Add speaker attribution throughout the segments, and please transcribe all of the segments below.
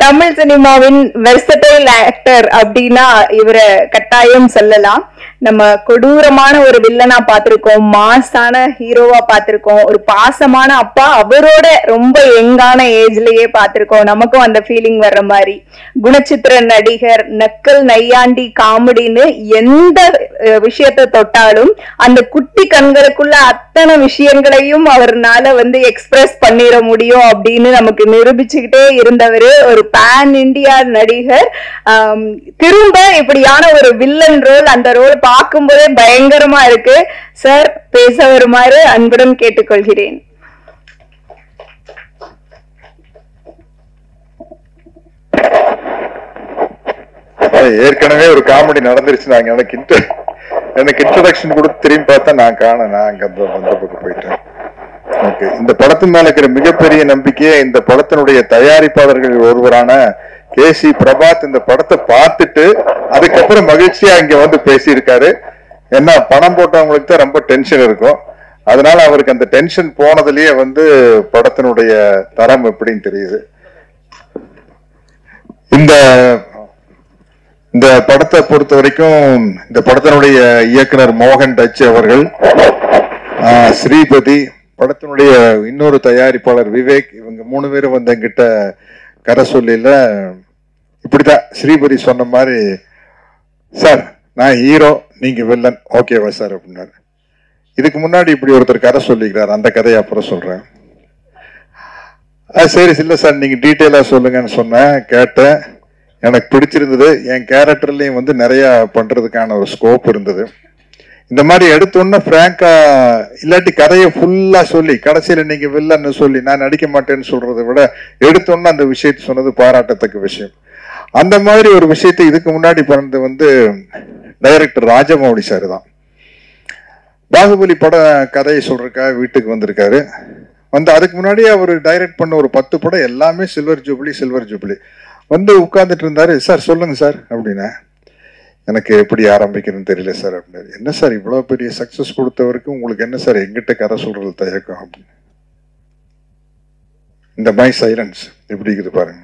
Speaker 1: தமிழ் சினிமாவின் versatile actor அப்படின்னா இவரை கட்டாயம் சொல்லலாம் நம்ம கொடூரமான ஒரு வில்லனா பார்த்திருக்கோம் மாஸான ஹீரோவா பார்த்திருக்கோம் ஒரு பாசமான அப்பா அவரோட ரொம்ப யங்கான ஏஜ்லயே பார்த்திருக்கோம் நமக்கும் அந்த ஃபீலிங் வர்ற மாதிரி குணச்சித்திர நடிகர் நக்கல் நையாண்டி காமெடின்னு எந்த அஹ், விஷயத்தை தொட்டாலும் அந்த குட்டி கண்களுக்குள்ள அத்தனை விஷயங்களையும் அவர்னால வந்து எக்ஸ்பிரஸ் பண்ணிட முடியும் அப்படின்னு நமக்கு நிரூபிச்சுக்கிட்டே இருந்தவர் ஒரு பேன் இந்தியா நடிகர் ஆம், திரும்ப இப்படியான ஒரு வில்லன் ரோல் அந்த ரோல் பார்க்கும்போதே பயங்கரமா இருக்கு சார் பேச வருமாறு அன்புடன் கேட்டுக்கொள்கிறேன்
Speaker 2: அது ஏற்கனவே ஒரு காமெடி நடந்துருச்சு நாங்க எனக்கு இன்ட்ர எனக்கு இன்ட்ரடக்ஷன் கொடுத்து திரும்பி பார்த்தா நான் காண நான் அங்க அந்த அந்த பக்கம் போயிட்டேன் ஓகே இந்த படத்தின் மேல இருக்கிற மிகப்பெரிய நம்பிக்கையே இந்த படத்தினுடைய தயாரிப்பாளர்கள் ஒருவரான கே சி பிரபாத் இந்த படத்தை பார்த்துட்டு அதுக்கப்புறம் மகிழ்ச்சியா இங்க வந்து பேசியிருக்காரு ஏன்னா பணம் போட்டவங்களுக்கு தான் ரொம்ப டென்ஷன் இருக்கும் அதனால அவருக்கு அந்த டென்ஷன் போனதுலயே வந்து படத்தினுடைய தரம் எப்படின்னு தெரியுது இந்த இந்த படத்தை பொறுத்த வரைக்கும் இந்த படத்தினுடைய இயக்குனர் மோகன் டச் அவர்கள் ஆஹ், ஸ்ரீபதி படத்தினுடைய இன்னொரு தயாரிப்பாளர் விவேக் இவங்க மூணு பேரும் வந்து என்கிட்ட கரை சொல்லில இப்படிதான் ஸ்ரீபதி சொன்ன மாதிரி சார் நான் ஹீரோ நீங்க வில்லன் ஓகேவா சார் அப்படின்னாரு இதுக்கு முன்னாடி இப்படி ஒருத்தர் கதை சொல்லிக்கிறார் அந்த கதையை அப்புறம் சொல்றேன் ஆ, சரி இல்ல சார் நீங்க டீட்டெயிலா சொல்லுங்கன்னு சொன்னேன் கேட்டேன் எனக்கு பிடிச்சிருந்தது என் கேரக்டர்லயும் வந்து நிறைய பண்றதுக்கான ஒரு ஸ்கோப் இருந்தது இந்த மாதிரி எடுத்தோன்னே பிராங்கா இல்லாட்டி கதையை ஃபுல்லா சொல்லி கடைசியில நீங்க வில்லன்னு சொல்லி நான் நடிக்க மாட்டேன்னு சொல்றதை விட எடுத்தோன்னே அந்த விஷயத்தை சொன்னது பாராட்டத்தக்க விஷயம் அந்த மாதிரி ஒரு விஷயத்தை இதுக்கு முன்னாடி பண்ணது வந்து டைரக்டர் ராஜமௌழி சார் தான் பாகுபலி பட கதையை சொல்றதுக்காக வீட்டுக்கு வந்திருக்காரு வந்து அதுக்கு முன்னாடி அவர் டைரக்ட் பண்ண ஒரு பத்து படம் எல்லாமே சில்வர் ஜூப்ளி சில்வர் ஜூப்ளி வந்து உட்கார்ந்துட்டு இருந்தாரு சார் சொல்லுங்க சார் அப்படின்னா எனக்கு எப்படி ஆரம்பிக்கிறதுன்னு தெரியல சார் அப்படின்னாரு என்ன சார் இவ்வளவு பெரிய சக்சஸ் கொடுத்தவருக்கு உங்களுக்கு என்ன சார் எங்கிட்ட கதை சொல்றது தயக்கம் அப்படின்னு இந்த மை சைலன்ஸ் எப்படி இருக்குது பாருங்க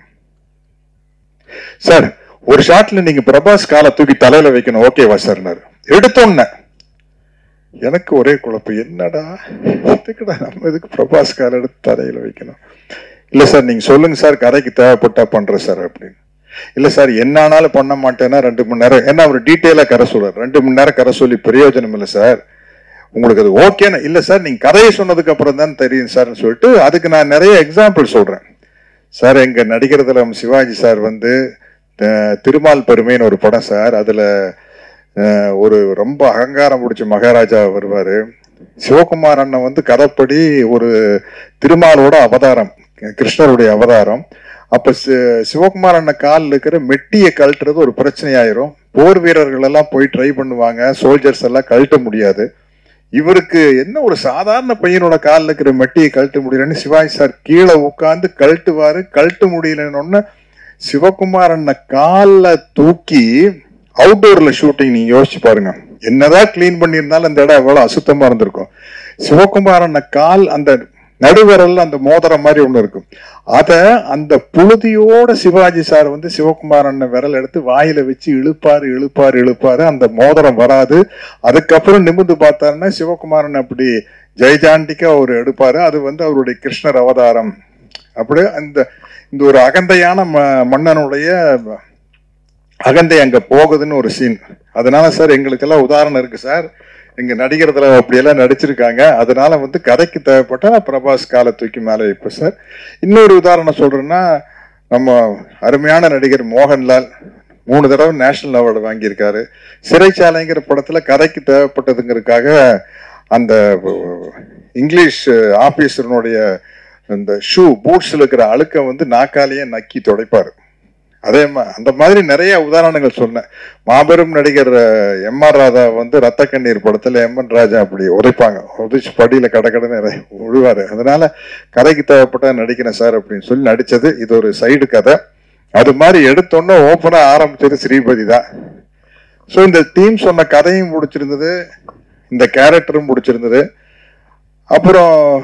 Speaker 2: சார் ஒரு ஷாட்ல நீங்க பிரபாஸ் காலை தூக்கி தலையில வைக்கணும் ஓகேவா சார்னாரு எடுத்தோன்ன எனக்கு ஒரே குழப்பம் என்னடா எதுக்குடா நம்ம இதுக்கு பிரபாஸ் கால் எடுத்து தலையில வைக்கணும் இல்ல சார் நீங்க சொல்லுங்க சார் கதைக்கு தேவைப்பட்டா பண்றேன் சார் அப்படின்னு இல்ல சார் என்ன ஆனாலும் பண்ண மாட்டேன்னா ரெண்டு மணி நேரம் ஏன்னா அவர் டீட்டெயிலா கரை சொல்றாரு ரெண்டு மணி நேரம் கரை சொல்லி பிரயோஜனம் இல்லை சார் உங்களுக்கு அது ஓகேன்னு இல்ல சார் நீங்க கதையை சொன்னதுக்கு அப்புறம் தான் தெரியும் சார்னு சொல்லிட்டு அதுக்கு நான் நிறைய எக்ஸாம்பிள் சொல்றேன் சார் எங்க நடிகர்துல சிவாஜி சார் வந்து அஹ், திருமால் பெருமைன்னு ஒரு படம் சார் அதுல அஹ், ஒரு ரொம்ப அகங்காரம் பிடிச்ச மகாராஜா வருவாரு சிவகுமார் அண்ணன் வந்து கதைப்படி ஒரு திருமாலோட அவதாரம் கிருஷ்ணருடைய அவதாரம் அப்ப சி- சிவகுமார் அண்ணன் காலில் இருக்கிற மெட்டியை கழட்டுறது ஒரு பிரச்சனையாயிரும் போர் வீரர்கள் எல்லாம் போய் ட்ரை பண்ணுவாங்க சோல்ஜர்ஸ் எல்லாம் கழட்ட முடியாது இவருக்கு என்ன ஒரு சாதாரண பையனோட காலில் இருக்கிற மெட்டியை கழட்ட முடியலன்னு சிவாஜி சார் கீழே உட்காந்து கழட்டுவாரு கழட்ட முடியலன்னு சிவகுமார் அண்ணன் காலில் தூக்கி அவுட்டோர்ல ஷூட்டிங் நீங்க யோசிச்சு பாருங்க என்னதான் கிளீன் பண்ணியிருந்தாலும் அந்த இடம் எவ்வளவு அசுத்தமா இருந்திருக்கும் சிவகுமார் அண்ணன் கால் அந்த நடுவிரல்ல அந்த மோதிரம் மாதிரி ஒண்ணு இருக்கும் அத அந்த புழுதியோட சிவாஜி சார் வந்து சிவகுமார் அண்ணன் விரல் எடுத்து வாயில வச்சு இழுப்பாரு இழுப்பாரு இழுப்பாரு அந்த மோதிரம் வராது அதுக்கப்புறம் நிமிர்ந்து பார்த்தாருன்னா சிவகுமாரன் அப்படி ஜெயஜாண்டிக்கா அவர் எடுப்பாரு அது வந்து அவருடைய கிருஷ்ணர் அவதாரம் அப்படியே அந்த இந்த ஒரு அகந்தையான ம- மன்னனுடைய அகந்தை அங்க போகுதுன்னு ஒரு சீன் அதனால சார் எங்களுக்கெல்லாம் உதாரணம் இருக்கு சார் எங்க நடிகர்துல அப்படியெல்லாம் நடிச்சிருக்காங்க அதனால வந்து கதைக்கு தேவைப்பட்டா நான் பிரபாஸ் காலை தூக்கி மேலே வைப்பேன் சார் இன்னொரு உதாரணம் சொல்றேன்னா நம்ம அருமையான நடிகர் மோகன்லால் மூணு தடவை நேஷனல் அவார்டு வாங்கியிருக்காரு சிறைச்சாலைங்கிற படத்துல கதைக்கு தேவைப்பட்டதுங்கிறதுக்காக அந்த அஹ், இங்கிலீஷ் ஆபீசரனுடைய இந்த ஷூ பூட்ஸ்ல இருக்கிற அழுக்க வந்து நாக்காலேயே நக்கி துடைப்பாரு அதே மா அந்த மாதிரி நிறைய உதாரணங்கள் சொன்னேன் மாபெரும் நடிகர் எம் ஆர் ராதா வந்து ரத்த கண்ணீர் படத்துல எம் என் ராஜா அப்படி உதைப்பாங்க உதைச்சு படியில கடகடன்னு விழுவாரு அதனால கதைக்கு தேவைப்பட்ட நடிக்கிறேன் சார் அப்படின்னு சொல்லி நடிச்சது இது ஒரு சைடு கதை அது மாதிரி எடுத்தோன்னே ஓப்பனா ஆரம்பிச்சது ஸ்ரீபதி தான் ஸோ இந்த டீம் சொன்ன கதையும் பிடிச்சிருந்தது இந்த கேரக்டரும் பிடிச்சிருந்தது அப்புறம்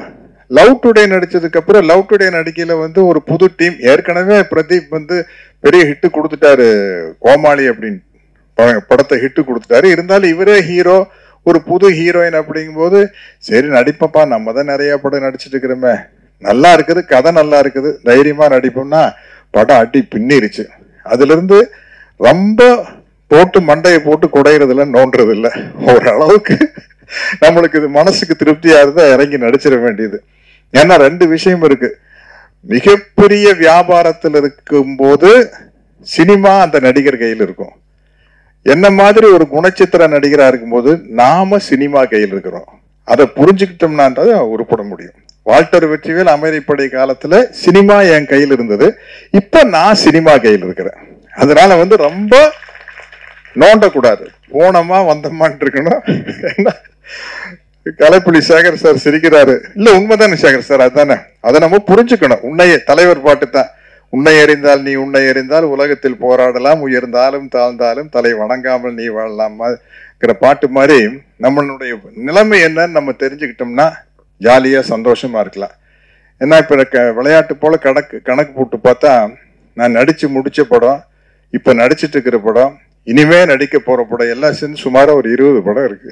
Speaker 2: லவ் டுடே நடிச்சதுக்கு அப்புறம் லவ் டுடே நடிக்கையில வந்து ஒரு புது டீம் ஏற்கனவே பிரதீப் வந்து பெரிய ஹிட் கொடுத்துட்டாரு கோமாளி அப்படின்னு ப- படத்தை ஹிட் கொடுத்துட்டாரு இருந்தாலும் இவரே ஹீரோ ஒரு புது ஹீரோயின் அப்படிங்கும்போது சரி நடிப்பப்பா நம்ம தான் நிறைய படம் நடிச்சிட்டு இருக்கிறோமே நல்லா இருக்குது கதை நல்லா இருக்குது தைரியமா நடிப்போம்னா படம் அடி பின்னிருச்சு அதுல இருந்து ரொம்ப போட்டு மண்டையை போட்டு குடையிறது இல்ல நோண்டுறது இல்ல ஓரளவுக்கு நம்மளுக்கு இது மனசுக்கு திருப்தியா இருந்தா இறங்கி நடிச்சிட வேண்டியது ஏன்னா ரெண்டு விஷயம் இருக்கு மிகப்பெரிய வியாபாரத்தில் இருக்கும்போது சினிமா அந்த நடிகர் கையில் இருக்கும் என்ன மாதிரி ஒரு குணச்சித்திர நடிகரா இருக்கும்போது நாம சினிமா கையில் இருக்கிறோம் அதை புரிஞ்சுக்கிட்டோம்னா தான் உருப்பட முடியும் வால்டர் வெற்றிவேல் அமைதிப்படை காலத்துல சினிமா என் கையில் இருந்தது இப்ப நான் சினிமா கையில் இருக்கிறேன் அதனால வந்து ரொம்ப நோண்டக்கூடாது போனோமா வந்தோமான்னு இருக்கணும் என்ன கலைப்புலி சேகர் சார் சிரிக்கிறாரு இல்ல உண்மைதானே சேகர் சார் அதுதானே அதை நம்ம புரிஞ்சுக்கணும் உன்னைய தலைவர் பாட்டு தான் உன்னை எறிந்தால் நீ உன்னை எறிந்தால் உலகத்தில் போராடலாம் உயர்ந்தாலும் தாழ்ந்தாலும் தலை வணங்காமல் நீ வாழலாமாங்கிற பாட்டு மாதிரி நம்மளுடைய நிலைமை என்னன்னு நம்ம தெரிஞ்சுக்கிட்டோம்னா ஜாலியா சந்தோஷமா இருக்கலாம் ஏன்னா இப்ப க- விளையாட்டு போல கணக்கு கணக்கு போட்டு பார்த்தா நான் நடிச்சு முடிச்ச படம் இப்ப நடிச்சிட்டு இருக்கிற படம் இனிமே நடிக்க போற படம் எல்லாம் சேர்ந்து சுமாரா ஒரு இருபது படம் இருக்கு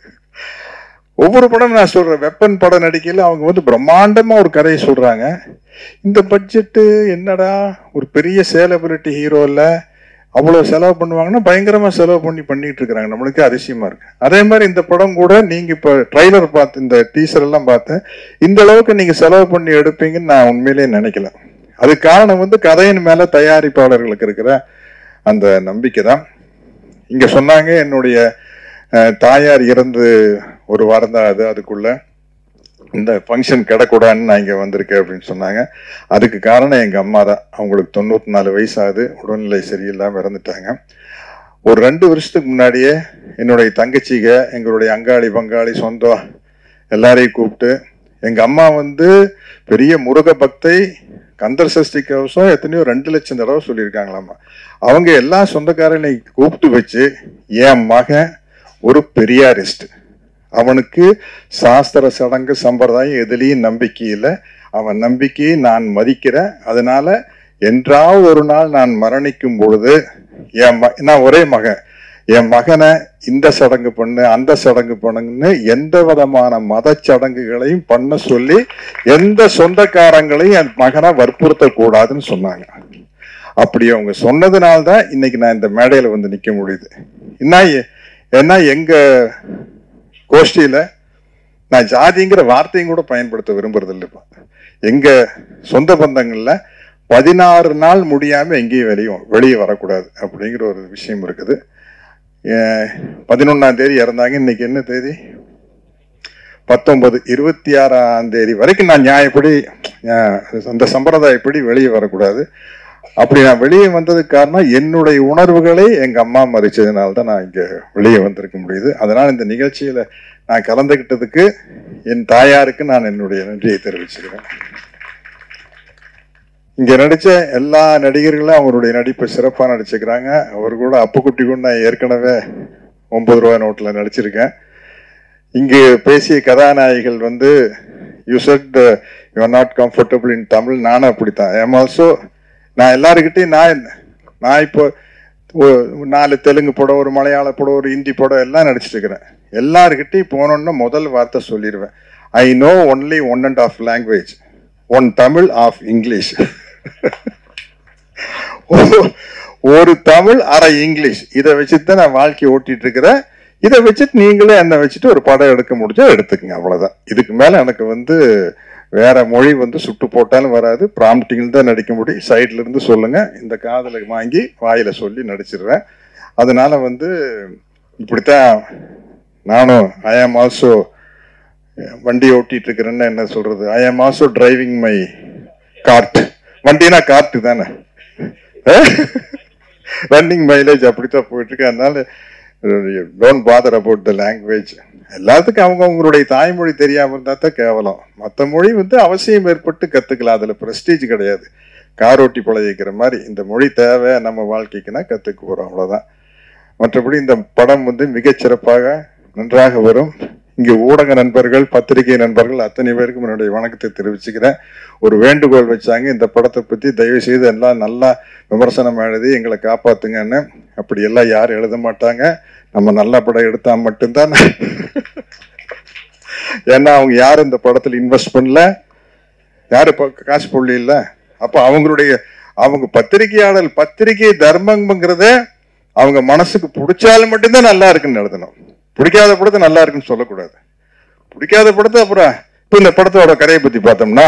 Speaker 2: ஒவ்வொரு படம் நான் சொல்றேன் வெப்பன் படம் நடிக்கையில அவங்க வந்து பிரம்மாண்டமா ஒரு கதையை சொல்றாங்க இந்த பட்ஜெட்டு என்னடா ஒரு பெரிய சேலபிலிட்டி ஹீரோ இல்ல அவ்வளவு செலவு பண்ணுவாங்கன்னா பயங்கரமா செலவு பண்ணி பண்ணிட்டு இருக்காங்க நம்மளுக்கு அதிசயமா இருக்கு அதே மாதிரி இந்த படம் கூட நீங்க இப்ப ட்ரைலர் பார்த்து இந்த டீசர் எல்லாம் பார்த்தேன் இந்த அளவுக்கு நீங்க செலவு பண்ணி எடுப்பீங்கன்னு நான் உண்மையிலேயே நினைக்கல அது காரணம் வந்து கதையின் மேல தயாரிப்பாளர்களுக்கு இருக்கிற அந்த நம்பிக்கை தான் இங்க சொன்னாங்க என்னுடைய அஹ், தாயார் இறந்து ஒரு வாரம் தான் அது அதுக்குள்ள இந்த ஃபங்க்ஷன் கிடக்கூடாதுன்னு நான் இங்க வந்திருக்கேன் அப்படின்னு சொன்னாங்க அதுக்கு காரணம் எங்க அம்மா தான் அவங்களுக்கு தொண்ணூத்தி நாலு வயசு ஆகுது உடல்நிலை சரியில்லாம இறந்துட்டாங்க ஒரு ரெண்டு வருஷத்துக்கு முன்னாடியே என்னுடைய தங்கச்சிக எங்களுடைய அங்காளி பங்காளி சொந்தம் எல்லாரையும் கூப்பிட்டு எங்க அம்மா வந்து பெரிய முருக பக்தை கந்தர் சஷ்டி கவசம் எத்தனையோ ரெண்டு லட்சம் தடவை சொல்லியிருக்காங்களாமா அவங்க எல்லா சொந்தக்காரனை கூப்பிட்டு வச்சு என் மகன் ஒரு பெரியாரிஸ்ட் அவனுக்கு சாஸ்திர சடங்கு சம்பிரதாயம் எதுலேயும் நம்பிக்கை இல்லை அவன் நம்பிக்கையை நான் மதிக்கிறேன் அதனால என்றாவது ஒரு நாள் நான் மரணிக்கும் பொழுது என் ம நான் ஒரே மகன் என் மகனை இந்த சடங்கு பண்ணு அந்த சடங்கு பண்ணுன்னு எந்த விதமான மத சடங்குகளையும் பண்ண சொல்லி எந்த சொந்தக்காரங்களையும் என் மகனை வற்புறுத்த கூடாதுன்னு சொன்னாங்க அப்படி அவங்க சொன்னதுனால்தான் இன்னைக்கு நான் இந்த மேடையில வந்து நிக்க முடியுது என்ன எ- ஏன்னா எங்க கோஷ்டியில நான் ஜாதிங்கிற வார்த்தையும் கூட பயன்படுத்த விரும்புறது இல்லை இப்போ எங்க சொந்த பந்தங்கள்ல பதினாறு நாள் முடியாம எங்கேயும் வெளியும் வெளியே வரக்கூடாது அப்படிங்கிற ஒரு விஷயம் இருக்குது பதினொன்னாம் தேதி இறந்தாங்க இன்னைக்கு என்ன தேதி பத்தொன்பது இருபத்தி ஆறாம் தேதி வரைக்கும் நான் நியாயப்படி அஹ், அந்த சம்பிரதாயப்படி வெளியே வரக்கூடாது அப்படி நான் வெளியே வந்ததுக்கு காரணம் என்னுடைய உணர்வுகளை எங்க அம்மா மதிச்சதுனால தான் நான் இங்க வெளியே வந்திருக்க முடியுது அதனால இந்த நிகழ்ச்சியில நான் கலந்துகிட்டதுக்கு என் தாயாருக்கு நான் என்னுடைய நன்றியை தெரிவிச்சுக்கிறேன் இங்க நடிச்ச எல்லா நடிகர்களும் அவருடைய நடிப்பை சிறப்பா நடிச்சுக்கிறாங்க அவர் கூட அப்புக்குட்டி கூட நான் ஏற்கனவே ஒன்பது ரூபாய் நோட்ல நடிச்சிருக்கேன் இங்கு பேசிய கதாநாயகிகள் வந்து you said you are not comfortable in Tamil நானும் அப்படித்தான் ஐம் ஆல்சோ நான் எல்லாருக்கிட்டையும் நான் நான் இப்போ ஒ- நாலு தெலுங்கு படம் ஒரு மலையாள படம் ஒரு ஹிந்தி படம் எல்லாம் நடிச்சிட்டு இருக்கிறேன் எல்லாருக்கிட்டையும் போனோன்னு முதல் வார்த்தை சொல்லிடுவேன் I know only one and half language one Tamil half English ஒரு தமிழ் அரை இங்கிலீஷ் இதை வச்சுட்டு தான் நான் வாழ்க்கை ஓட்டிட்டு இருக்கிறேன் இதை வச்சுட்டு நீங்களே என்ன வச்சுட்டு ஒரு படம் எடுக்க முடிஞ்சா எடுத்துக்கங்க அவ்வளவுதான் இதுக்கு மேல எனக்கு வந்து வேற மொழி வந்து சுட்டு போட்டாலும் வராது ப்ராம்ப்டிங் தான் நடிக்க முடியும் சைட்ல இருந்து சொல்லுங்க இந்த காதல வாங்கி வாயில சொல்லி நடிச்சிடுறேன் அதனால வந்து இப்படித்தான் நானும் ஐ ஆம் ஆல்சோ வண்டி ஓட்டிட்டு இருக்கிறேன்னு என்ன சொல்றது I am also driving my cart வண்டினா கார்ட் தானே ரன்னிங் மைலேஜ் அப்படித்தான் போயிட்டு இருக்கு அதனால don't bother about the language எல்லாத்துக்கும் அவங்க அவங்களுடைய தாய்மொழி தெரியாம இருந்தா தான் கேவலம் மற்ற மொழி வந்து அவசியம் ஏற்பட்டு கத்துக்கலாம் அதுல பிரஸ்டீஜ் கிடையாது காரோட்டி பழகிக்கிற மாதிரி இந்த மொழி தேவை நம்ம வாழ்க்கைக்குன்னா கத்துக்க போறோம் அவ்வளவுதான் மற்றபடி இந்த படம் வந்து மிகச் சிறப்பாக நன்றாக வரும் இங்க ஊடக நண்பர்கள் பத்திரிகை நண்பர்கள் அத்தனை பேருக்கும் என்னுடைய வணக்கத்தை தெரிவிச்சுக்கிறேன் ஒரு வேண்டுகோள் வச்சாங்க இந்த படத்தை பத்தி தயவு செய்து எல்லாம் நல்லா விமர்சனம் எழுதி எங்களை காப்பாத்துங்கன்னு அப்படி எல்லாம் யாரும் எழுத மாட்டாங்க நம்ம நல்ல படம் எடுத்தா மட்டும்தான் ஏன்னா அவங்க யாரும் இந்த படத்துல இன்வெஸ்ட் பண்ணல யாரு இப்ப காசு புள்ளி இல்ல அப்ப அவங்களுடைய அவங்க பத்திரிகையாளர் பத்திரிகை தர்மங்கிறத அவங்க மனசுக்கு பிடிச்சாலும் மட்டும்தான் நல்லா இருக்குன்னு எழுதணும் பிடிக்காத படத்தை நல்லா இருக்குன்னு சொல்லக்கூடாது பிடிக்காத படத்தை அப்புறம் இப்ப இந்த படத்தோட கதையை பத்தி பார்த்தோம்னா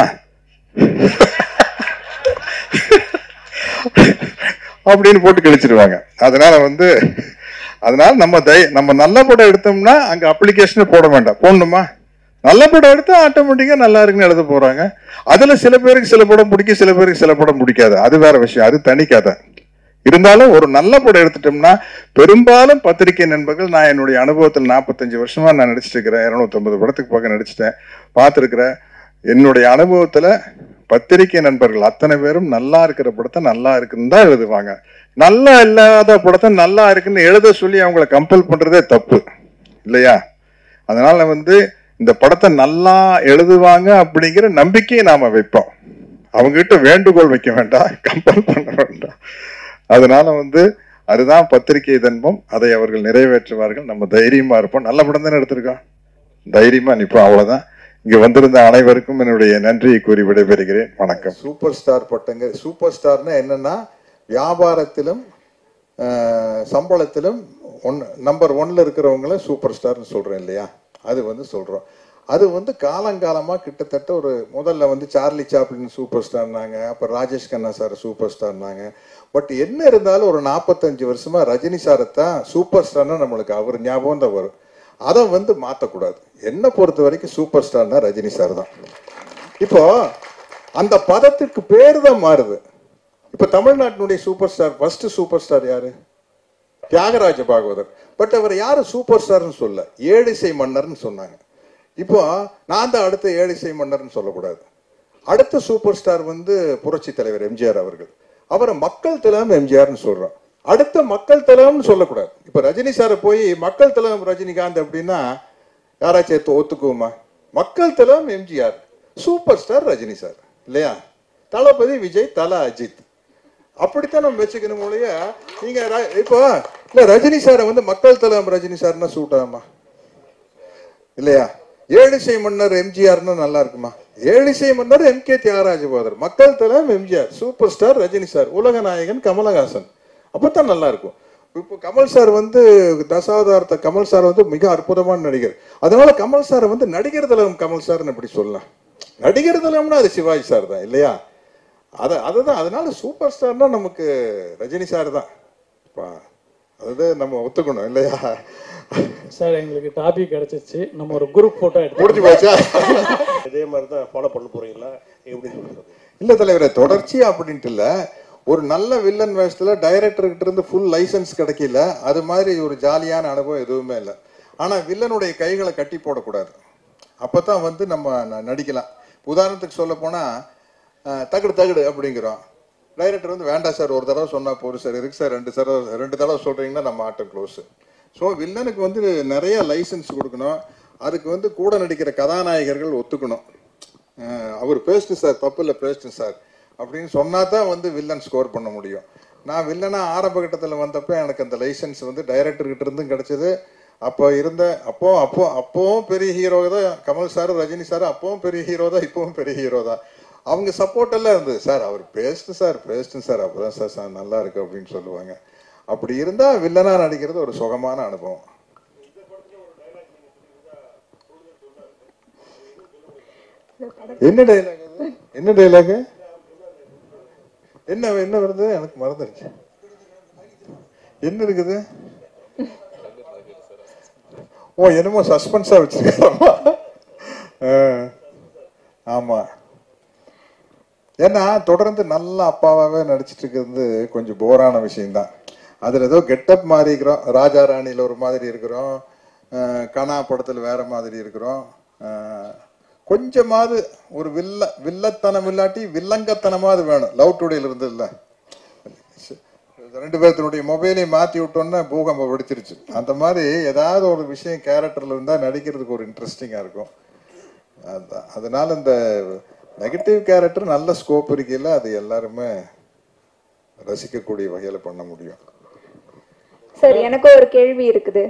Speaker 2: அப்படின்னு போட்டு கழிச்சிருவாங்க அதனால வந்து அதனால நம்ம தை நம்ம நல்ல படம் எடுத்தோம்னா அங்க அப்ளிகேஷனே போட வேண்டாம் போடணுமா நல்ல படம் எடுத்தா ஆட்டோமேட்டிக்கா நல்லா இருக்குன்னு எழுத போறாங்க அதுல சில பேருக்கு சில படம் பிடிக்கும் சில பேருக்கு சில படம் பிடிக்காது அது வேற விஷயம் அது தனி கதை இருந்தாலும் ஒரு நல்ல படம் எடுத்துட்டோம்னா பெரும்பாலும் பத்திரிகை நண்பர்கள் நான் என்னுடைய அனுபவத்தில் நாற்பத்தஞ்சு வருஷமா நான் நடிச்சிட்டு இருக்கிறேன் இருநூத்தம்பது படத்துக்கு பக்கம் நடிச்சிட்டேன் பார்த்துருக்கிறேன் என்னுடைய அனுபவத்துல பத்திரிகை நண்பர்கள் அத்தனை பேரும் நல்லா இருக்கிற படத்தை நல்லா இருக்குன்னு தான் எழுதுவாங்க நல்லா இல்லாத படத்தை நல்லா இருக்குன்னு எழுத சொல்லி அவங்கள கம்பல் பண்றதே தப்பு இல்லையா அதனால வந்து இந்த படத்தை நல்லா எழுதுவாங்க அப்படிங்கிற நம்பிக்கையை நாம வைப்போம் அவங்க கிட்ட வேண்டுகோள் வைக்க வேண்டாம் கம்பல் பண்ண வேண்டாம் அதனால வந்து அதுதான் பத்திரிகை தன்பம் அதை அவர்கள் நிறைவேற்றுவார்கள் நம்ம தைரியமா இருப்போம் நல்ல படம் தானே எடுத்திருக்கோம் தைரியமா நிப்போம் அவ்வளவுதான் இங்க வந்திருந்த அனைவருக்கும் என்னுடைய நன்றியை கூறி விடைபெறுகிறேன் வணக்கம்
Speaker 3: சூப்பர் ஸ்டார் பட்டங்க சூப்பர் ஸ்டார்னா என்னன்னா வியாபாரத்திலும் அஹ், சம்பளத்திலும் ஒன் நம்பர் ஒன்ல இருக்கிறவங்கள சூப்பர் ஸ்டார்னு சொல்றேன் இல்லையா அது வந்து சொல்றோம் அது வந்து காலங்காலமா கிட்டத்தட்ட ஒரு முதல்ல வந்து சார்லி சாப்ளின் சூப்பர் ஸ்டார்னாங்க அப்புறம் ராஜேஷ் கண்ணா சார் சூப்பர் ஸ்டார்னாங்க பட் என்ன இருந்தாலும் ஒரு நாற்பத்தஞ்சு வருஷமா ரஜினி சாரை தான் சூப்பர் ஸ்டார்னா நம்மளுக்கு அவர் ஞாபகம் தான் வரும் அதை வந்து மாற்றக்கூடாது என்னை பொறுத்த வரைக்கும் சூப்பர் ஸ்டார்னா ரஜினி சார் தான் இப்போ அந்த பதத்திற்கு பேர் தான் மாறுது இப்ப தமிழ்நாட்டினுடைய super star first super star யாரு தியாகராஜ பாகவதர் பட் அவர் யாரு சூப்பர் ஸ்டார்னு சொல்ல ஏழிசை மன்னர்னு சொன்னாங்க இப்போ நான் தான் அடுத்த ஏழிசை மன்னர்னு சொல்லக்கூடாது அடுத்த சூப்பர் ஸ்டார் வந்து புரட்சி தலைவர் எம்ஜிஆர் அவர்கள் அவரை மக்கள் திலகம் எம்ஜிஆர்னு சொல்றோம் அடுத்த மக்கள் திலகம்னு சொல்லக்கூடாது இப்ப ரஜினி சாரை போய் மக்கள் திலகம் ரஜினிகாந்த் அப்படின்னா யாராச்சும் எடுத்து ஒத்துக்குவோமா மக்கள் திலகம் MGR super star Rajini sir இல்லையா தளபதி விஜய் தல அஜித் அப்படித்தான் நம்ம வச்சுக்கணும் ஒழிய நீங்க ர- இப்போ இல்ல ரஜினி சாரை வந்து மக்கள் தலம் ரஜினி சார்னா சூட் ஆகுமா இல்லையா ஏழிசை மன்னர் எம்ஜிஆர்னா நல்லா இருக்குமா ஏழிசை மன்னர் எம் கே தியாகராஜ போதர் மக்கள் தலம் MGR super star Rajini sir உலக நாயகன் கமலஹாசன் அப்பதான் நல்லா இருக்கும் இப்போ கமல் சார் வந்து தசாவதாரத்த கமல் சார் வந்து மிக அற்புதமான நடிகர் அதனால கமல் சாரை வந்து நடிகர் தலம் கமல் சார்னு எப்படி சொல்லலாம் நடிகர் தலம்னா அது சிவாஜி சார் தான் இல்லையா அத அதுதான் அதனால சூப்பர் ஸ்டார்னா நமக்கு ரஜினி சார் தான் பா- அது நம்ம ஒத்துக்கணும் இல்லையா
Speaker 4: சார் எங்களுக்கு டாபிக் கிடைச்சிச்சு நம்ம ஒரு குரூப் போட்டோ எடுத்து
Speaker 3: முடிஞ்சு போச்சா
Speaker 5: இதே மாதிரி தான் ஃபாலோ பண்ண போறீங்களா எப்படி சொல்றது
Speaker 3: இல்ல தலைவரே தொடர்ச்சியா அப்படின்ட்டு இல்ல ஒரு நல்ல வில்லன் வேஷத்துல டைரக்டர் கிட்ட இருந்து ஃபுல் லைசன்ஸ் கிடைக்கல அது மாதிரி ஒரு ஜாலியான அனுபவம் எதுவுமே இல்லை ஆனா வில்லனுடைய கைகளை கட்டி போடக்கூடாது அப்பதான் வந்து நம்ம ந- நடிக்கலாம் உதாரணத்துக்கு சொல்ல போனா அஹ், தகடு தகடு அப்படிங்கிறோம் டைரக்டர் வந்து வேண்டாம் சார் ஒரு தடவை சொன்னா போதும் சார் இருக்கு சார் ரெண்டு சார் ரெண்டு தடவை சொல்றீங்கன்னா நம்ம ஆட்டம் க்ளோஸ் ஸோ வில்லனுக்கு வந்து நிறைய லைசன்ஸ் கொடுக்கணும் அதுக்கு வந்து கூட நடிக்கிற கதாநாயகர்கள் ஒத்துக்கணும் அஹ் அவர் பேஸ்ட்டு சார் தப்பு இல்லை பேஸ்ட்டு சார் அப்படின்னு சொன்னா தான் வந்து வில்லன் ஸ்கோர் பண்ண முடியும் நான் வில்லனா ஆரம்ப கட்டத்தில் வந்தப்ப எனக்கு அந்த லைசன்ஸ் வந்து டைரக்டர் கிட்ட இருந்தும் கிடைச்சது அப்போ இருந்த அப்போ அப்போ அப்பவும் பெரிய ஹீரோ தான் கமல் சார் ரஜினி சார் அப்பவும் பெரிய ஹீரோ தான் இப்பவும் பெரிய ஹீரோ தான் அவங்க சப்போர்ட் எல்லாம் இருந்தது சார் அவர் பேஸ்ட்டு சார் பேஸ்ட்டு சார் அப்பதான் சார் சார் நல்லா இருக்கு அப்படின்னு சொல்லுவாங்க அப்படி இருந்தா வில்லனா நடிக்கிறது ஒரு சுகமான அனுபவம் என்ன டைலாக் அது என்ன டைலாக் என்ன என்ன வருது எனக்கு மறந்துருச்சு என்ன இருக்குது ஓ என்னமோ சஸ்பென்ஸா வச்சிருக்காரமா ஆமா ஏன்னா தொடர்ந்து நல்ல அப்பாவாவே நடிச்சிட்டு இருக்கிறது கொஞ்சம் போரான விஷயம்தான் அதுல ஏதோ கெட்டப் மாறி இருக்கிறோம் ராஜா ராணியில ஒரு மாதிரி இருக்கிறோம் அஹ் கனா படத்துல வேற மாதிரி இருக்கிறோம் அஹ் கொஞ்சமாவது ஒரு வில்ல வில்லத்தனம் இல்லாட்டி வில்லங்கத்தனமாவது வேணும் லவ் டுடேல இருந்து இல்ல ரெண்டு பேர்த்தினுடைய மொபைலையும் மாத்தி விட்டோம்னா பூகம்பம் வெடிச்சிருச்சு அந்த மாதிரி ஏதாவது ஒரு விஷயம் கேரக்டர்ல இருந்தா நடிக்கிறதுக்கு ஒரு இன்ட்ரெஸ்டிங்கா இருக்கும் அதான். அதனால இந்த நெகட்டிவ் கேரக்டர் நல்ல ஸ்கோப் இருக்கையில அது எல்லாருமே ரசிக்கக்கூடிய வகையில பண்ண முடியும்
Speaker 1: சார் எனக்கு ஒரு கேள்வி இருக்குது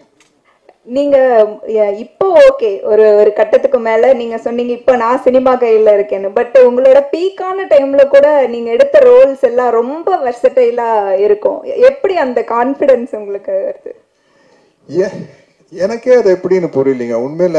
Speaker 1: நீங்க ய- இப்போ ஓகே ஒரு ஒரு கட்டத்துக்கு மேல நீங்க சொன்னீங்க இப்போ நான் சினிமா கையில இருக்கேன்னு பட் உங்களோட பீக்கான டைம்ல கூட நீங்க எடுத்த ரோல்ஸ் எல்லாம் ரொம்ப வெர்சடைலா இருக்கும் எப்படி அந்த கான்ஃபிடன்ஸ் உங்களுக்கு வருது
Speaker 3: ஏ- எனக்கே அது எப்படின்னு புரியலைங்க உண்மையில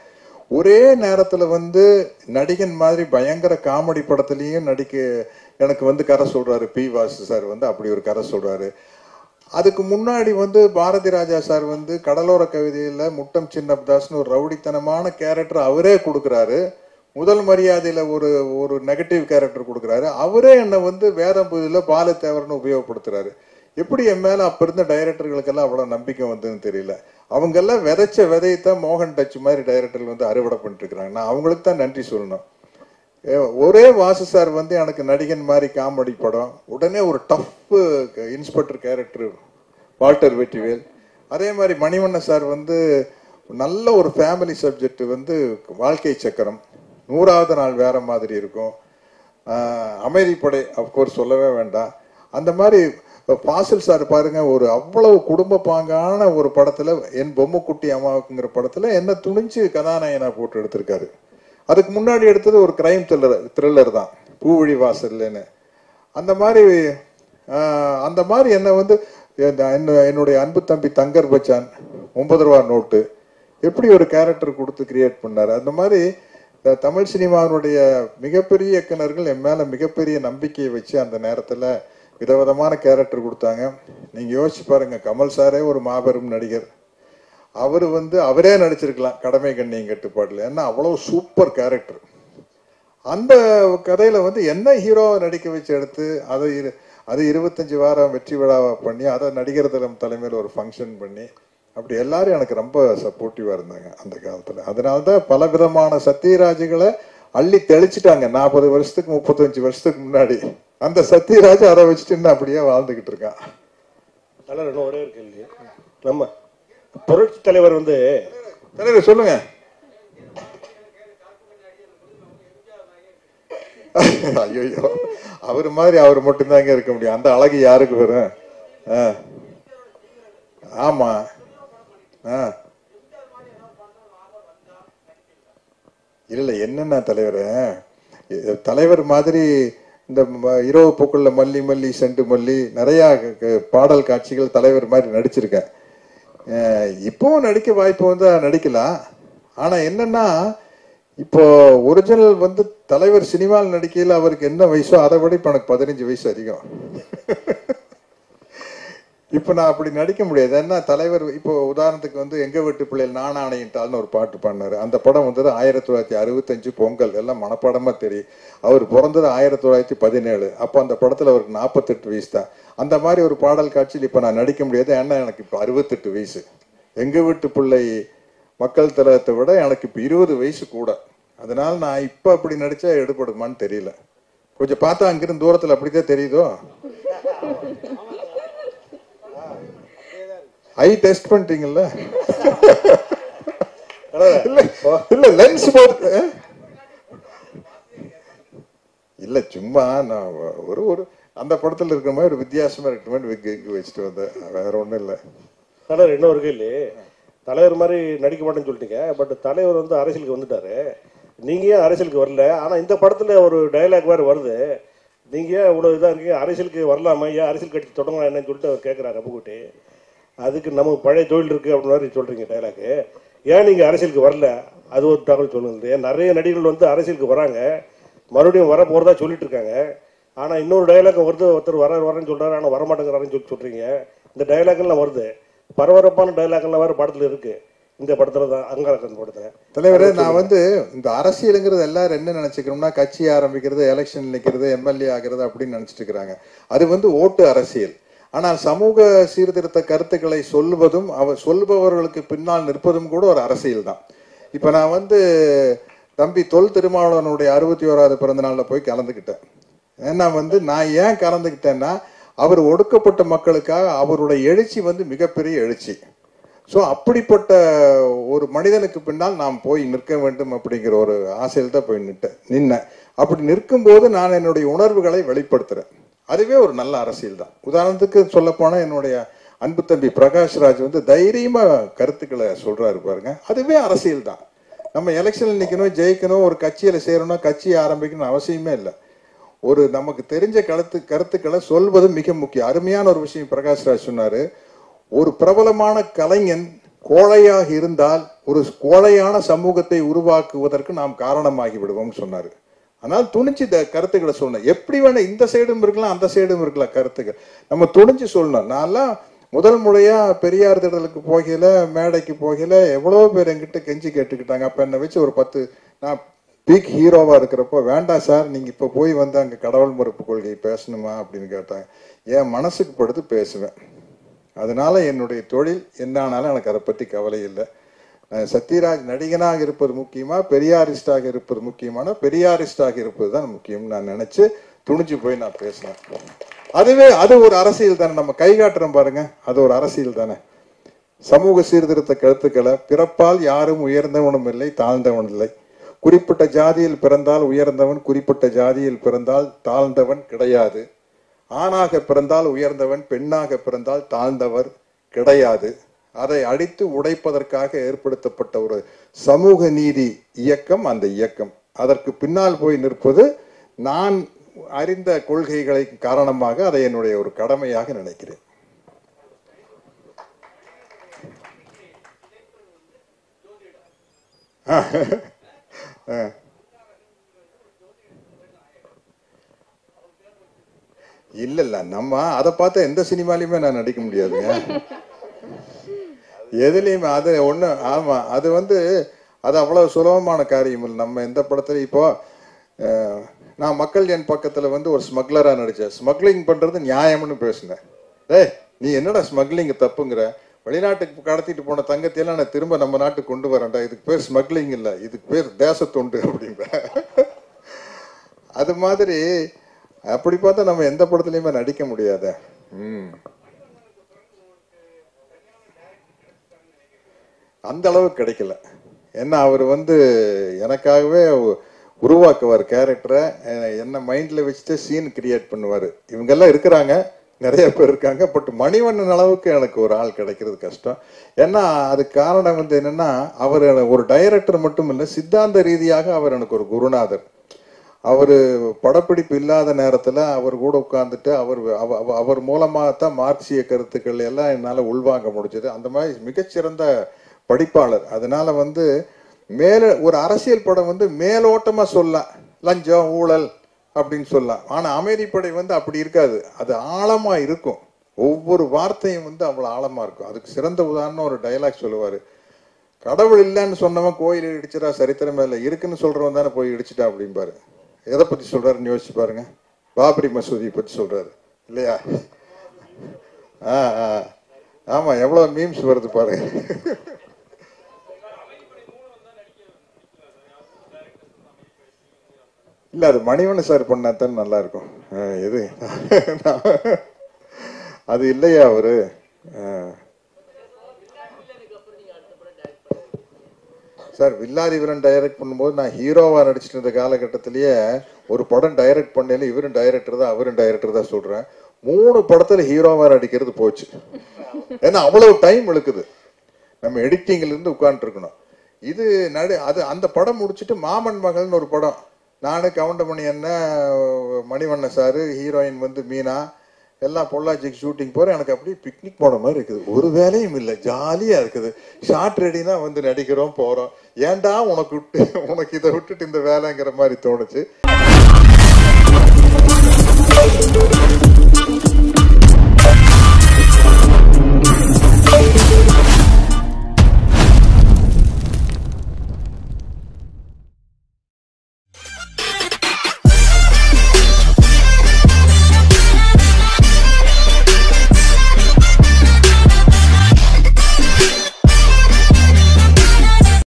Speaker 3: ஒரே நேரத்துல வந்து நடிகன் மாதிரி பயங்கர காமெடி படத்துலயும் நடிக்க எனக்கு வந்து கரை சொல்றாரு பி வாசு சார் வந்து அப்படி ஒரு கரை சொல்றாரு அதுக்கு முன்னாடி வந்து பாரதி ராஜா சார் வந்து கடலோர கவிதையில முட்டம் சின்னப்தாஸ்னு ஒரு ரவுடித்தனமான கேரக்டர் அவரே கொடுக்குறாரு முதல் மரியாதையில ஒரு ஒரு நெகட்டிவ் கேரக்டர் கொடுக்குறாரு அவரே என்னை வந்து வேதம் புதில பாலத்தேவர்னு உபயோகப்படுத்துறாரு எப்படி என் மேல அப்ப இருந்த டைரக்டர்களுக்கெல்லாம் அவ்வளவு நம்பிக்கை வந்ததுன்னு தெரியல அவங்க எல்லாம் விதைச்ச விதையத்தான் மோகன் டச் மாதிரி டைரக்டர்கள் வந்து அறுவடை பண்ணிட்டு இருக்கிறாங்க நான் அவங்களுக்கு தான் நன்றி சொல்லணும் ஏ, ஒரே வாசு சார் வந்து எனக்கு நடிகன் மாதிரி காமெடி படம் உடனே ஒரு tough inspector character Walter Vetrivel அதே மாதிரி மணிவண்ணன் சார் வந்து நல்ல ஒரு ஃபேமிலி சப்ஜெக்ட் வந்து வாழ்க்கை சக்கரம் நூறாவது நாள் வேற மாதிரி இருக்கும் ஆஹ், அமைதிப்படை அப்கோர்ஸ் சொல்லவே வேண்டாம் அந்த மாதிரி பாசில் சார் பாருங்க ஒரு அவ்வளவு குடும்ப பாங்கான ஒரு படத்துல என் பொம்மைக்குட்டி அம்மாவுக்குங்கிற படத்துல என்ன துணிஞ்சு கதாநாயகனா போட்டு எடுத்திருக்காரு அதுக்கு முன்னாடி எடுத்தது ஒரு கிரைம் த்ரில்லர் த்ரில்லர் தான் பூவழி வாசல்னு அந்த மாதிரி ஆஹ், அந்த மாதிரி என்ன வந்து என்ன- என்ன- என்னுடைய அன்பு தம்பி தங்கர் பச்சான் ஒன்பது ரூபா நோட்டு எப்படி ஒரு கேரக்டர் கொடுத்து கிரியேட் பண்ணாரு அந்த மாதிரி இந்த தமிழ் சினிமாவினுடைய மிகப்பெரிய இயக்குனர்கள் என் மேல மிகப்பெரிய நம்பிக்கையை வச்சு அந்த நேரத்துல விதவிதமான கேரக்டர் கொடுத்தாங்க நீங்க யோசிச்சு பாருங்க கமல் சாரே ஒரு மாபெரும் நடிகர் அவர் வந்து அவரே நடிச்சிருக்கலாம் கடமை கண்ணியம் கட்டுப்பாடுல ஏன்னா அவ்வளவு சூப்பர் கேரக்டர் அந்த கதையில வந்து என்ன ஹீரோவை நடிக்க வச்சு எடுத்து அதை இரு- அது இருபத்தஞ்சு வாரம் வெற்றி விழாவை பண்ணி அதை நடிகர் தளம் தலைமையில் ஒரு ஃபங்க்ஷன் பண்ணி அப்படி எல்லாரும் எனக்கு ரொம்ப சப்போர்ட்டிவா இருந்தாங்க அந்த காலத்துல அதனாலதான் பல விதமான சத்யராஜுகளை அள்ளி தெளிச்சிட்டாங்க நாற்பது வருஷத்துக்கு முப்பத்தஞ்சு வருஷத்துக்கு முன்னாடி அந்த சத்யராஜ் அதை வச்சுட்டு இன்னும் அப்படியே வாழ்ந்துகிட்டு இருக்கான்
Speaker 5: நல்லா இன்னும் ஒரே ஒரு கேள்வி நம்ம புரட்சி தலைவர் வந்து
Speaker 3: தலைவர் சொல்லுங்க ஐயோ அவர் மாதிரி அவர் மட்டும்தாங்க இருக்க முடியும் அந்த அழகு யாருக்கு வரும் ஆ. ஆமா ஆ. இல்ல என்னன்னா தலைவர் தலைவர் மாதிரி இந்த ம- இரவு பூக்குள்ள மல்லி மல்லி செண்டு மல்லி நிறைய க- க- பாடல் காட்சிகள் தலைவர் மாதிரி நடிச்சிருக்கேன் அஹ் இப்பவும் நடிக்க வாய்ப்பு வந்து நடிக்கலாம் ஆனா என்னன்னா இப்போ ஒரிஜினல் வந்து தலைவர் சினிமாவில் நடிக்கையில் அவருக்கு என்ன வயசோ அதை விட இப்போ எனக்கு பதினஞ்சு வயசு அதிகம் இப்போ நான் அப்படி நடிக்க முடியாது ஏன்னா தலைவர் இப்போ உதாரணத்துக்கு வந்து எங்க வீட்டு பிள்ளைகள் நானாணையிட்டால்னு ஒரு பாட்டு பாடினாரு அந்த படம் வந்தது ஆயிரத்தி தொள்ளாயிரத்தி அறுபத்தஞ்சு பொங்கல் எல்லாம் மனப்பாடமா தெரியும் அவர் பிறந்தது ஆயிரத்தி தொள்ளாயிரத்தி பதினேழு அப்போ அந்த படத்துல அவருக்கு நாற்பத்தெட்டு வயசு தான் அந்த மாதிரி ஒரு பாடல் காட்சியில் இப்போ நான் நடிக்க முடியாது ஏன்னா எனக்கு இப்போ அறுபத்தெட்டு வயசு எங்க வீட்டு பிள்ளை மக்கள் தலத்தை விட எனக்கு இப்போ இருபது வயசு கூட அதனால நான் இப்போ அப்படி நடிச்சா எடுபடுமான்னு தெரியல கொஞ்சம் பார்த்தா அங்கிருந்து தூரத்துல அப்படிதான் தெரியுதோ ஐ டெஸ்ட் பண்ணிட்டீங்கல்ல இல்ல இல்ல லென்ஸ் போட்டு அஹ்? இல்ல சும்மா நான் ஒரு ஒரு அந்த படத்துல இருக்கிற மாதிரி ஒரு வித்தியாசமா இருக்கிற மாதிரி விக் விக் வச்சுட்டு வந்தேன் வேற ஒண்ணும் இல்ல
Speaker 5: தலைவர் இன்னொரு கேள்வி தலைவர் மாதிரி நடிக்க மாட்டேன்னு சொல்லிட்டீங்க பட் தலைவர் வந்து அரசியலுக்கு வந்துட்டாரு நீங்க ஏன் அரசியலுக்கு வரல ஆனா இந்த படத்துல ஒரு டயலாக் வேற வருது நீங்க ஏன் இவ்வளவு இதா இருக்கீங்க அரசியலுக்கு வரலாமா ஏன் அரசியல் கட்சி தொடங்கலாம் என்னன்னு சொல்லிட்டு அவர் கேட்கிறாரு அப்புக்குட்டி அதுக்கு நமக்கு பழைய தொழில் இருக்கு அப்படின்னு மாதிரி சொல்றீங்க டயலாக் ஏன் நீங்க அரசியலுக்கு வரல அது ஒரு தகவல் சொல்லுங்க ஏன் நிறைய நடிகர்கள் வந்து அரசியலுக்கு வராங்க மறுபடியும் வர போறதா சொல்லிட்டு இருக்காங்க ஆனா இன்னொரு டயலாக் வருது ஒருத்தர் வர வரேன்னு சொல்றாரு ஆனா வரமாட்டேங்கிறாருன்னு சொல்லி சொல்றீங்க இந்த டயலாக் எல்லாம் வருது பரபரப்பான டயலாக் எல்லாம் வேற படத்துல இருக்கு இந்த படத்துல தான் அங்காரக்கன் படத்துல
Speaker 3: தலைவரே நான் வந்து இந்த அரசியலுங்கிறது எல்லாரும் என்ன நினைச்சுக்கிறோம்னா கட்சி ஆரம்பிக்கிறது எலெக்ஷன் நிக்கிறது எம்எல்ஏ ஆகிறது அப்படின்னு நினைச்சிட்டு இருக்கிறாங்க அது வந்து ஓட்டு அரசியல் ஆனால் சமூக சீர்திருத்த கருத்துக்களை சொல்லுவதும் அவர் சொல்பவர்களுக்கு பின்னால் நிற்பதும் கூட ஒரு அரசியல் தான் இப்ப நான் வந்து தம்பி தொல் திருமாவளவனுடைய அறுபத்தி ஓராவது பிறந்த நாள்ல போய் கலந்துக்கிட்டேன் ஏன்னா வந்து நான் ஏன் கலந்துக்கிட்டேன்னா அவர் ஒடுக்கப்பட்ட மக்களுக்காக அவருடைய எழுச்சி வந்து மிகப்பெரிய எழுச்சி ஸோ அப்படிப்பட்ட ஒரு மனிதனுக்கு பின்னால் நாம் போய் நிற்க வேண்டும் அப்படிங்கிற ஒரு ஆசையில் தான் போய் நிட்டேன் நின்னேன் அப்படி நிற்கும்போது நான் என்னுடைய உணர்வுகளை வெளிப்படுத்துறேன் அதுவே ஒரு நல்ல அரசியல் தான் உதாரணத்துக்கு சொல்ல என்னுடைய அன்பு தம்பி பிரகாஷ்ராஜ் வந்து தைரியமா கருத்துக்களை சொல்றாரு பாருங்க அதுவே அரசியல் தான் நம்ம எலெக்ஷன்ல நிக்கணும் ஜெயிக்கணும் ஒரு கட்சியில சேரணும் கட்சியை ஆரம்பிக்கணும் அவசியமே இல்லை ஒரு நமக்கு தெரிஞ்ச கருத்து கருத்துக்களை சொல்வது மிக முக்கியம் அருமையான ஒரு விஷயம் பிரகாஷ்ராஜ் சொன்னாரு ஒரு பிரபலமான கலைஞன் கோழையாக இருந்தால் ஒரு கோழையான சமூகத்தை உருவாக்குவதற்கு நாம் காரணமாகி விடுவோம் சொன்னாரு ஆனால் துணிஞ்சு இந்த கருத்துக்களை சொல்லணும் எப்படி வேணா இந்த சைடும் இருக்கலாம் அந்த சைடும் இருக்கலாம் கருத்துக்கள் நம்ம துணிஞ்சு சொல்லணும் நான்லாம் முதல் முறையா பெரியார் திடலுக்கு போகையில மேடைக்கு போகையில எவ்வளோ பேர் என்கிட்ட கெஞ்சி கேட்டுக்கிட்டாங்க அப்ப என்னை வச்சு ஒரு பத்து நான் பீக் ஹீரோவா இருக்கிறப்போ வேண்டாம் சார் நீங்க இப்ப போய் வந்து அங்க கடவுள் மறுப்பு கொள்கை பேசணுமா அப்படின்னு கேட்டாங்க என் மனசுக்கு படுத்து பேசுவேன் அதனால என்னுடைய தொழில் என்னானாலும் எனக்கு அதை பத்தி கவலை இல்லை அஹ் சத்யராஜ் நடிகனாக இருப்பது முக்கியமா பெரியாரிஸ்டாக இருப்பது முக்கியமான பெரியாரிஸ்டாக இருப்பது தான் முக்கியம் நான் நினைச்சு துணிஞ்சு போய் நான் பேசினேன் அதுவே அது ஒரு அரசியல் தானே நம்ம கை காட்டுறோம் பாருங்க அது ஒரு அரசியல் தானே சமூக சீர்திருத்த கருத்துக்களை பிறப்பால் யாரும் உயர்ந்தவனும் இல்லை தாழ்ந்தவன் இல்லை குறிப்பிட்ட ஜாதியில் பிறந்தால் உயர்ந்தவன் குறிப்பிட்ட ஜாதியில் பிறந்தால் தாழ்ந்தவன் கிடையாது ஆணாக பிறந்தால் உயர்ந்தவன் பெண்ணாக பிறந்தால் தாழ்ந்தவர் கிடையாது அதை அடித்து உடைப்பதற்காக ஏற்படுத்தப்பட்ட ஒரு சமூக நீதி இயக்கம் அந்த இயக்கம் அதற்கு பின்னால் போய் நிற்பது நான் அறிந்த கொள்கைகளை காரணமாக அதை என்னுடைய ஒரு கடமையாக நினைக்கிறேன் இல்ல இல்ல நம்ம அதை பார்த்து எந்த சினிமாலையுமே நான் நடிக்க முடியாதுங்க எதுலையுமே அது ஒண்ணு ஆமா அது வந்து அது அவ்வளவு சுலபமான காரியம் இல்லை நம்ம எந்த படத்துல இப்போ அஹ், நான் மக்கள் என் பக்கத்துல வந்து ஒரு ஸ்மக்லரா நடிச்சேன் ஸ்மக்லிங் பண்றது நியாயம்னு பேசினேன் ஏய் நீ என்னடா ஸ்மக்லிங் தப்புங்கிற வெளிநாட்டுக்கு கடத்திட்டு போன தங்கத்தையெல்லாம் நான் திரும்ப நம்ம நாட்டுக்கு கொண்டு வரேன்டா இதுக்கு பேர் ஸ்மக்லிங் இல்லை இதுக்கு பேர் தேசத்தொண்டு அப்படிம்ப அது மாதிரி அப்படி பார்த்தா நம்ம எந்த படத்துலயுமே நடிக்க முடியாதே ம் அந்த அளவுக்கு கிடைக்கல ஏன்னா அவர் வந்து எனக்காகவே உ- உருவாக்குவார் கேரக்டரை என்ன மைண்ட்ல வச்சுட்டு சீன் கிரியேட் பண்ணுவார் இவங்கெல்லாம் இருக்கிறாங்க நிறைய பேர் இருக்காங்க பட் மணிவண்ணன் அளவுக்கு எனக்கு ஒரு ஆள் கிடைக்கிறது கஷ்டம் ஏன்னா அதுக்கு காரணம் வந்து என்னன்னா அவர் ஒரு டைரக்டர் மட்டும் இல்லை சித்தாந்த ரீதியாக அவர் எனக்கு ஒரு குருநாதர் அவர் படப்பிடிப்பு இல்லாத நேரத்தில் அவர் கூட உட்கார்ந்துட்டு அவர் அவ- அவ- அவர் மூலமாக தான் மார்க்சிய கருத்துக்கள் எல்லாம் என்னால் உள்வாங்க முடிஞ்சது அந்த மாதிரி மிகச்சிறந்த படிப்பாளர் அதனால வந்து மேல ஒரு அரசியல் படம் வந்து மேலோட்டமா சொல்லலாம் லஞ்சம் ஊழல் அப்படின்னு சொல்லலாம் ஆனா அமைதிப்படை வந்து அப்படி இருக்காது அது ஆழமா இருக்கும் ஒவ்வொரு வார்த்தையும் வந்து அவ்வளவு ஆழமா இருக்கும் அதுக்கு சிறந்த உதாரணம் ஒரு டயலாக் சொல்லுவாரு கடவுள் இல்லைன்னு சொன்னவன் கோயில் இடிச்சிடா சரித்திரமே இல்லை இருக்குன்னு சொல்றவன் தானே போய் இடிச்சிட்டா அப்படிம்பாரு எதை பத்தி சொல்றாருன்னு யோசிச்சு பாருங்க பாபரி மசூதியை பத்தி சொல்றாரு இல்லையா ஆ ஆ ஆமா எவ்வளவு மீம்ஸ் வருது பாருங்க இல்ல அது மணிவண்ண சார் பண்ணா தான் நல்லா இருக்கும் ஆ, எது அது இல்லையா அவரு ஆ. சார் வில்லாதி வில்லன் டைரக்ட் பண்ணும்போது நான் ஹீரோவா நடிச்சிட்டு இருந்த காலகட்டத்திலேயே ஒரு படம் டைரக்ட் பண்ணல இவரும் டைரக்டர் தான் அவரும் டைரக்டர் தான் சொல்றேன் மூணு படத்துல ஹீரோவா நடிக்கிறது போச்சு ஏன்னா அவ்வளவு டைம் இழுக்குது நம்ம எடிட்டிங்ல இருந்து உட்கார்ந்து இருக்கணும் இது நடு அது அந்த படம் முடிச்சிட்டு மாமன் மகள்னு ஒரு படம் நானு கவுண்டமணி என்ன மணிவண்ணன் சாரு ஹீரோயின் வந்து மீனா எல்லாம் பொள்ளாச்சிக்கு ஷூட்டிங் போறேன் எனக்கு அப்படியே பிக்னிக் போன மாதிரி இருக்குது ஒரு வேலையும் இல்லை ஜாலியா இருக்குது ஷார்ட் ரெடினா வந்து நடிக்கிறோம் போறோம் ஏன்டா உனக்கு விட்டு உனக்கு இதை விட்டுட்டு இந்த வேலைங்கிற மாதிரி தோணுச்சு